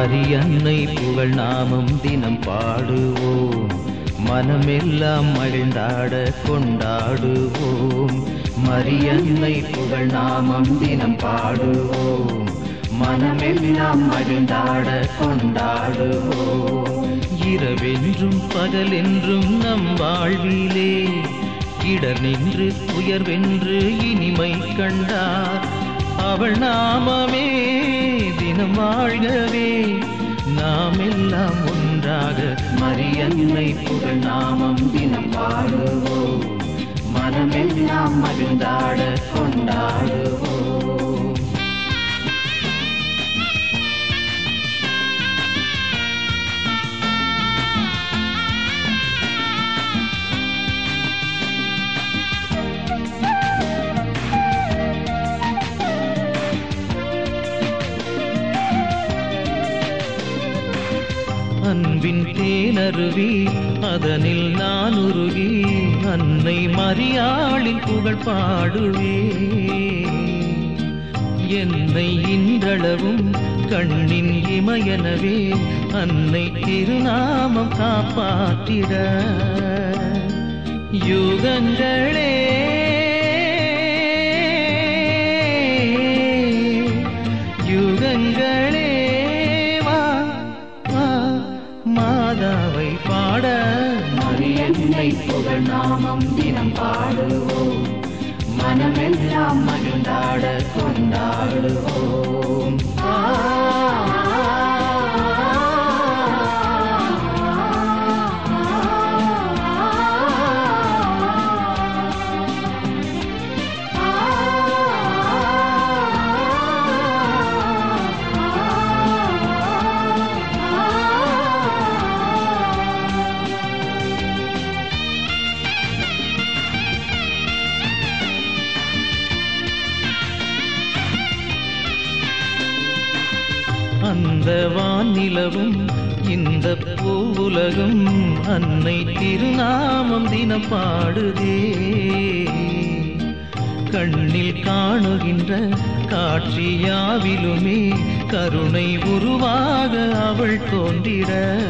மரியன்னை புகழ் நாமம் தினம் பாடுவோம் மனமெல்லாம் மகிழ்ந்தாட கொண்டாடுவோம் மரியன்னை புகழ் நாமம் தினம் பாடுவோம் மனமெல்லாம் மகிழ்ந்தாட கொண்டாடுவோம் இரவென்றும் பகலென்றும் நம் வாழ்விலே இடர் நின்று உயர்வென்று இனிமை கண்டார் அவள் நாமமே தினம் வாழ்கவே நாம் எல்லாம் ஒன்றாக மரியன்னை புகழ் நாமம் தினம் பாடுவோம் மனமெல்லாம் மகிழ்ந்தாட கொண்டாடுவோம் அன்பின் தேனருவி அதனில் நான் உருகி அன்னை மரியாளின் புகழ் பாடுவே என்னை இன்றளவும் கண்ணின் இமயனவே அன்னை திருநாமம் காப்பாற்றிட யுகங்களே யுகங்களே வா வா மாதாவை பாட மரியன்னை புகழ் நாமம் தினம் பாடுவோம் மனமெல்லாம் மகிழ்ந்தாட கொண்டாடுவோம் ஆ, அந்த வானிலவும் இந்த பூவுலகும் அன்னை திருநாமம் தினம் பாடுதே கண்ணில் காணுகின்ற காட்சியாவிலுமே கருணை உருவாக அவள் தோன்றிட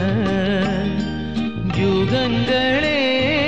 யுகங்களே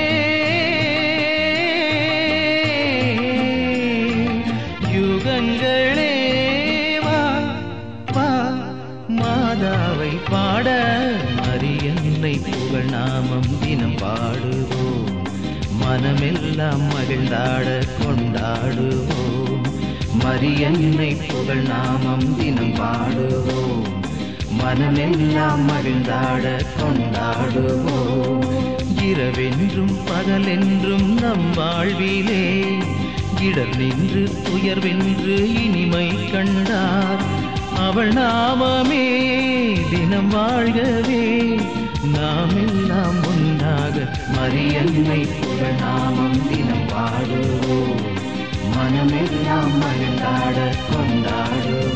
யுகங்களே வா வா மாதாவை பாட மரியன்னை புகழ் நாமம் தினம் பாடுவோம் மனமெல்லாம் மகிழ்ந்தாட கொண்டாடுவோம் மரியன்னை புகழ் நாமம் தினம் பாடுவோம் மனமெல்லாம் மகிழ்ந்தாட கொண்டாடுவோம் இரவென்றும் பகலென்றும் நம் வாழ்விலே இடர் நின்று உயர்வென்று இனிமை கண்டார் அவள் நாமமே தினம் வாழ்கவே நாம் எல்லாம் ஒன்றாக மரியன்னை புகழ் நாமம் தினம் பாடுவோம் மனமெல்லாம் மகிழ்ந்தாட கொண்டாடுவோம்